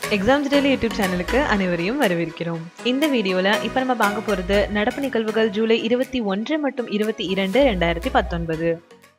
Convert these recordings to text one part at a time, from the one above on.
exams daily YouTube சேனலுக்கு அனைவரையும் வரவேற்கிறோம் இந்த வீடியோல இப்ப நம்ம பார்க்க போறது நடப்பு நிகழ்வுகள் ஜூலை இருபத்தி ஒன்று மற்றும் இருபத்தி இரண்டு ரெண்டாயிரத்தி பத்தொன்பது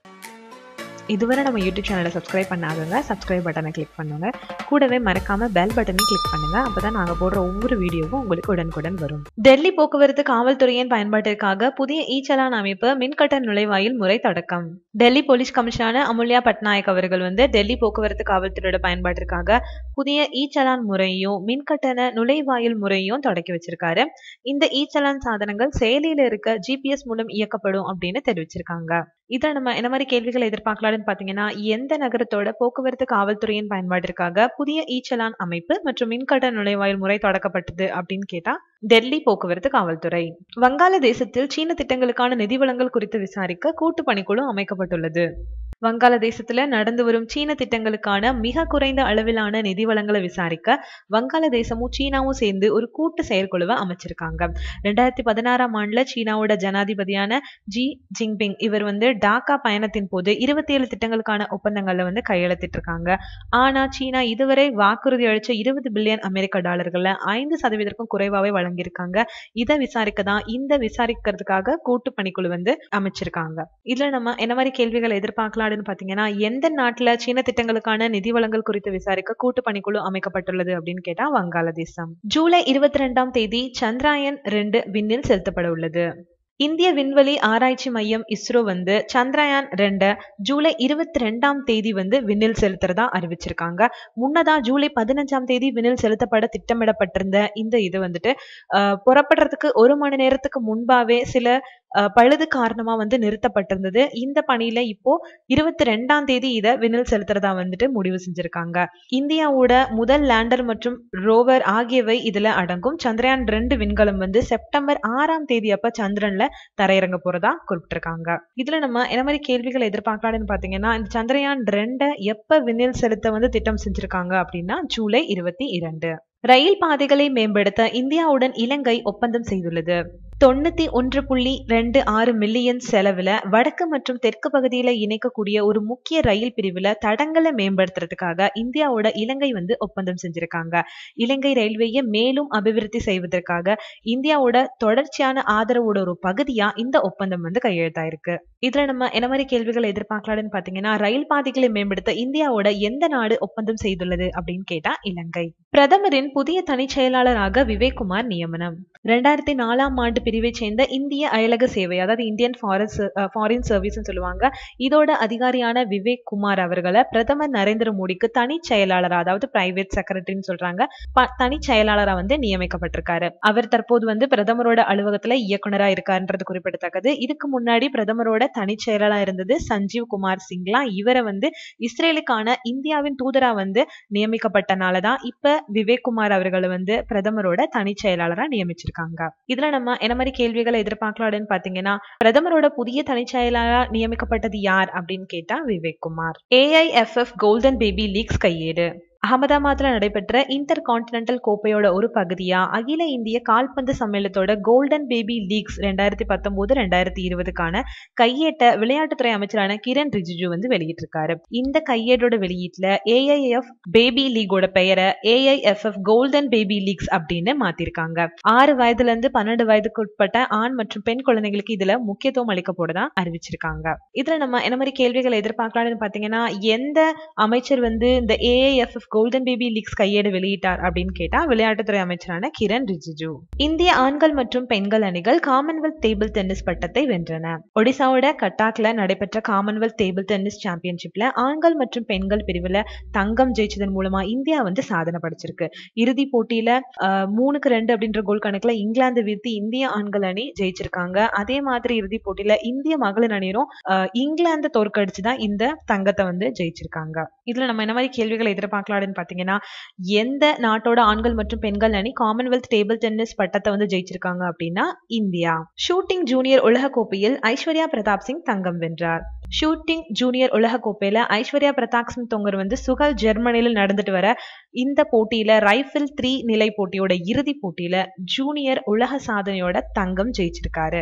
இதுவரை நம்ம யூடியூப் சேனலை சப்ஸ்கிரைப் பண்ணாதவங்க சப்ஸ்கிரைப் பட்டனை கிளிக் பண்ணுங்க கூடவே மறக்காம பெல் பட்டனையும் கிளிக் பண்ணுங்க அப்பதான் நாங்க போடுற ஒவ்வொரு வீடியோவும் உங்களுக்கு உடனுக்குடன் வரும் டெல்லி போக்குவரத்து காவல்துறையின் பயன்பாட்டிற்காக புதிய இ சலான் அமைப்பு மின்கட்ட நுழைவாயில் முறை தொடக்கம் டெல்லி போலீஸ் கமிஷனரான அமுல்யா பட்நாயக் அவர்கள் வந்து டெல்லி போக்குவரத்து காவல்துறையோட பயன்பாட்டிற்காக புதிய இ சலான் முறையும் மின்கட்டண நுழைவாயில் முறையும் தொடக்கி வச்சிருக்காரு இந்த இ சலான் சாதனங்கள் செயலியில இருக்க ஜிபிஎஸ் மூலம் இயக்கப்படும் அப்படின்னு தெரிவிச்சிருக்காங்க இதை நம்ம என்ன மாதிரி கேள்விகளை எதிர்பார்க்கலாம்னு பாத்தீங்கன்னா எந்த நகரத்தோட போக்குவரத்து காவல்துறையின் பயன்பாட்டிற்காக புதிய இ சலான் அமைப்பு மற்றும் மின்கட்டண நுழைவாயில் முறை தொடக்கப்பட்டது அப்படின்னு கேட்டா டெல்லி போக்குவரத்து காவல்துறை வங்காளதேசத்தில் சீன திட்டங்களுக்கான நிதி வழங்கல் குறித்து விசாரிக்க கூட்டு பணிக்குழு அமைக்கப்பட்டுள்ளது வங்காளதேசத்துல நடந்து வரும் சீன திட்டங்களுக்கான மிக குறைந்த அளவிலான நிதி வளங்களை விசாரிக்க வங்காளதேசமும் சீனாவும் சேர்ந்து ஒரு கூட்டு செயற்குழுவை அமைச்சிருக்காங்க ரெண்டாயிரத்தி பதினாறாம் ஆண்டுல சீனாவோட ஜனாதிபதியான ஜி ஜின்பிங் இவர் வந்து டாக்கா பயணத்தின் போது இருபத்தி ஏழு திட்டங்களுக்கான ஒப்பந்தங்கள்ல வந்து கையெழுத்திட்டு இருக்காங்க ஆனா சீனா இதுவரை வாக்குறுதி அளிச்ச இருபது பில்லியன் அமெரிக்க டாலர்கள்ல ஐந்து சதவீதத்திற்கும் குறைவாவே வழங்கியிருக்காங்க இதை விசாரிக்க தான் இந்த விசாரிக்கிறதுக்காக கூட்டு பணிக்குழு வந்து அமைச்சிருக்காங்க இதுல நம்ம என்ன மாதிரி கேள்விகளை எதிர்பார்க்கலாம்னு பாத்தீங்கன்னா எந்த நாட்டுல சீன திட்டங்களுக்கான நிதி வழங்கல் குறித்து விசாரிக்க கூட்டு பணிக்குழு அமைக்கப்பட்டுள்ளது அப்படின்னு கேட்டா வங்காளதேசம் ஜூலை இருபத்தி ரெண்டாம் தேதி சந்திராயன் ரெண்டு விண்ணில் செலுத்தப்பட உள்ளது இந்திய விண்வெளி ஆராய்ச்சி மையம் இஸ்ரோ வந்து சந்திரயான் ரெண்ட ஜூலை இருபத்தி ரெண்டாம் தேதி வந்து விண்ணில் செலுத்துறதா அறிவிச்சிருக்காங்க முன்னதா ஜூலை பதினஞ்சாம் தேதி விண்ணில் செலுத்தப்பட திட்டமிடப்பட்டிருந்த இந்த இது வந்துட்டு அஹ், புறப்படுறதுக்கு ஒரு மணி நேரத்துக்கு முன்பாவே சில அஹ், பழுது காரணமா வந்து நிறுத்தப்பட்டிருந்தது இந்த பணியில இப்போ இருபத்தி ரெண்டாம் தேதி இதை விண்ணில் செலுத்துறதா வந்துட்டு முடிவு செஞ்சிருக்காங்க இந்தியாவோட முதல் லேண்டர் மற்றும் ரோவர் ஆகியவை இதுல அடங்கும் சந்திரயான் ரெண்டு விண்கலம் வந்து செப்டம்பர் ஆறாம் தேதி அப்ப சந்திரன்ல தரையிறங்க போறதா குறிப்பிட்டிருக்காங்க இதுல நம்ம என்ன மாதிரி கேள்விகளை எதிர்பார்க்கலாம்னு பாத்தீங்கன்னா இந்த சந்திரயான் ரெண்டை எப்ப விண்ணில் செலுத்த வந்து திட்டம் செஞ்சிருக்காங்க அப்படின்னா ஜூலை இருபத்தி இரண்டு ரயில் பாதைகளை மேம்படுத்த இந்தியாவுடன் இலங்கை ஒப்பந்தம் செய்துள்ளது தொண்ணூத்தி ஒன்று புள்ளி ரெண்டு ஆறு மில்லியன் செலவுல வடக்கு மற்றும் தெற்கு பகுதியில இணைக்கக்கூடிய ஒரு முக்கிய ரயில் பிரிவுல தடங்களை மேம்படுத்துறதுக்காக இந்தியாவோட இலங்கை வந்து ஒப்பந்தம் செஞ்சிருக்காங்க இலங்கை ரயில்வேயை மேலும் அபிவிருத்தி செய்வதற்காக இந்தியாவோட தொடர்ச்சியான ஆதரவோட ஒரு பகுதியா இந்த ஒப்பந்தம் வந்து கையெழுத்தாயிருக்கு இதுல நம்ம என்ன மாதிரி கேள்விகளை எதிர்பார்க்கலாம்னு பாத்தீங்கன்னா ரயில் பாதைகளை மேம்படுத்த இந்தியாவோட எந்த நாடு ஒப்பந்தம் செய்துள்ளது அப்படின்னு கேட்டா இலங்கை பிரதமரின் புதிய தனிச் செயலாளராக விவேக்குமார் நியமனம் ரெண்டாயிரத்தி நாலாம் ஆண்டு பிரிவை சேர்ந்த இந்திய அயலக சேவை அதாவது இந்தியன் ஃபாரஸ்ட் ஃபாரின் சர்வீஸ் சொல்லுவாங்க இதோட அதிகாரியான விவேக் குமார் அவர்களை பிரதமர் நரேந்திர மோடிக்கு தனி செயலாளர் அதாவது பிரைவேட் செக்ரட்டரின்னு சொல்றாங்க ப- தனி செயலாளரா வந்து நியமிக்கப்பட்டிருக்காரு அவர் தற்போது வந்து பிரதமரோட அலுவலகத்துல இயக்குனரா இருக்காருன்றது குறிப்பிடத்தக்கது இதுக்கு முன்னாடி பிரதமரோட தனி செயலாளரா இருந்தது சஞ்சீவ் குமார் சிங்லா இவரை வந்து இஸ்ரேலுக்கான இந்தியாவின் தூதரா வந்து நியமிக்கப்பட்டனாலதான் இப்ப விவேக் குமார் அவர்களை வந்து பிரதமரோட தனி செயலாளரா நியமிச்சிருக்காங்க இதுல நம்ம என்ன மாதிரி கேள்விகளை எதிர்பார்க்கலாம்னு பாத்தீங்கன்னா பிரதமரோட புதிய தனிச் செயலாளரா நியமிக்கப்பட்டது யார் அப்படின்னு கேட்டா Vivek Kumar AIFF golden baby leagues கையேடு அகமதாபாத்ல நடைபெற்ற இன்டர் கான்டினென்டல் கோப்பையோட ஒரு பகுதியா அகில இந்திய கால்பந்து சம்மேளத்தோட கோல்டன் பேபி லீக்ஸ் ரெண்டாயிரத்தி பத்தொன்பது ரெண்டாயிரத்தி இருபதுக்கான கையேட்டை விளையாட்டுத்துறை அமைச்சரான கிரண் ரிஜிஜு வந்து வெளியிட்டிருக்காரு இந்த கையேடோட வெளியீட்டுல ஏஐஎஃப் பேபி லீகோட பெயரை ஏஐஎஃப்எஃப் கோல்டன் பேபி லீக்ஸ் அப்படின்னு மாத்திருக்காங்க ஆறு வயதுல இருந்து பன்னெண்டு வயதுக்கு உட்பட்ட ஆண் மற்றும் பெண் குழந்தைகளுக்கு இதுல முக்கியத்துவம் அளிக்க போறதா அறிவிச்சிருக்காங்க இதுல நம்ம என்ன மாதிரி கேள்விகளை எதிர்பார்க்கலாம்னு பாத்தீங்கன்னா எந்த அமைச்சர் வந்து இந்த ஏஐஎஃப்எஃப் கோல்டன் பேபி லீக்ஸ் கையேடு வெளியிட்டார் அப்படின்னு கேட்டா விளையாட்டுத்துறை அமைச்சரான கிரண் ரிஜிஜு இந்திய ஆண்கள் மற்றும் பெண்கள் அணிகள் காமன்வெல்த் டேபிள் டென்னிஸ் பட்டத்தை வென்றன ஒடிசாவோட கட்டாக்ல நடைபெற்ற காமன்வெல்த் டேபிள் டென்னிஸ் சாம்பியன்ஷிப்ல ஆண்கள் மற்றும் பெண்கள் பிரிவுல தங்கம் ஜெயிச்சதன் மூலமா இந்தியா வந்து சாதனை படைச்சிருக்கு இறுதி போட்டியில ஆஹ், மூணுக்கு ரெண்டு அப்படின்ற கோல் கணக்குல இங்கிலாந்து வீழ்த்தி இந்திய ஆண்கள் அணி ஜெயிச்சிருக்காங்க அதே மாதிரி இறுதி போட்டியில இந்திய மகளிர் அணியும் ஆஹ், இங்கிலாந்து தோற்கடிச்சு தான் இந்த தங்கத்தை வந்து ஜெயிச்சிருக்காங்க இதுல நம்ம என்ன மாதிரி கேள்விகளை எதிர்பார்க்கலாம்னு பாத்தீங்கன்னா எந்த நாட்டோட ஆண்கள் மற்றும் பெண்கள் அணி காமன்வெல்த் டேபிள் டென்னிஸ் பட்டத்தை வந்து ஜெயிச்சிருக்காங்க அப்படின்னா இந்தியா ஷூட்டிங் ஜூனியர் உலக கோப்பையில் ஐஸ்வர்யா பிரதாப் சிங் தங்கம் வென்றார் ஷூட்டிங் ஜூனியர் உலக கோப்பையில ஐஸ்வர்யா பிரதாப் சிங் தொங்கர் வந்து சுகல் ஜெர்மனியில் நடந்துட்டு வர இந்த போட்டியில ரைஃபிள் த்ரீ நிலை போட்டியோட இறுதி போட்டியில ஜூனியர் உலக சாதனையோட தங்கம் ஜெயிச்சிருக்காரு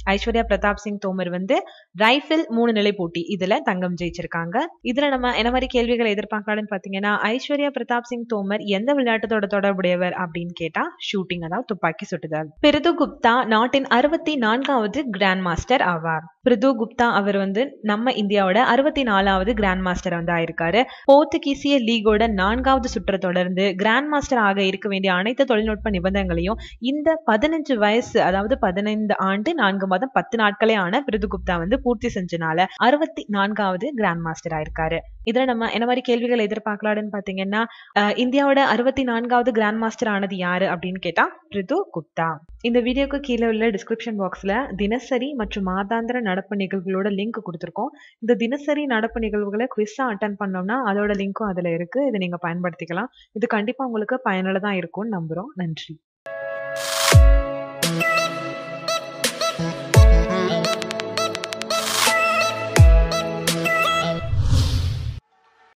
ஐஸ்வர்யா பிரதாப் சிங் தோமர் வந்து ரைஃபிள் மூணு நிலை போட்டி இதுல தங்கம் ஜெயிச்சிருக்காங்க இதுல நம்ம என்ன மாதிரி கேள்விகளை எதிர்பார்க்கலாம்னு பாத்தீங்கன்னா ஐஸ்வர்யா பிரதாப் சிங் தோமர் எந்த விளையாட்டத்தோட தொடர்புடையவர் அப்படின்னு கேட்டா ஷூட்டிங் அதாவது துப்பாக்கி சுட்டுதல் பிரிது குப்தா நாட்டின் அறுபத்தி நான்காவது கிராண்ட் மாஸ்டர் ஆவார் பிரிது குப்தா அவர் வந்து நம்ம இந்தியாவோட அறுபத்தி நாலாவது கிராண்ட் மாஸ்டர் வந்து ஆயிருக்காரு போர்த்துகீசிய லீகோட நான்காவது சுற்றை தொடர்ந்து கிராண்ட் மாஸ்டர் ஆக இருக்க வேண்டிய அனைத்து தொழில்நுட்ப நிபந்தனைகளையும் இந்த பதினஞ்சு வயசு அதாவது பதினைந்து ஆண்டு நான்கு மாதம் பத்து நாட்களே ஆன பிரிது குப்தா வந்து பூர்த்தி செஞ்சனால அறுபத்தி நான்காவது கிராண்ட் மாஸ்டர் ஆயிருக்காரு இதுல நம்ம என்ன மாதிரி கேள்விகள் எதிர்பார்க்கலாம்னு பாத்தீங்கன்னா அஹ், இந்தியாவோட அறுபத்தி நான்காவது கிராண்ட் மாஸ்டர் ஆனது யாரு அப்படின்னு கேட்டா பிரிது குப்தா இந்த வீடியோக்கு கீழே உள்ள டிஸ்கிரிப்ஷன் பாக்ஸ்ல தினசரி மற்றும் மாதாந்திர நடப்பு நிகழ்வுகளோட லிங்க் கொடுத்துருக்கோம் இந்த தினசரி நடப்பு நிகழ்வுகளை குவிஸா அட்டன் பண்ணோம்னா அதோட லிங்க்கும் அதுல இருக்கு இதை நீங்க பயன்படுத்திக்கலாம் இது கண்டிப்பா உங்களுக்கு பயனுள்ளதா இருக்கும்னு நம்புறோம் நன்றி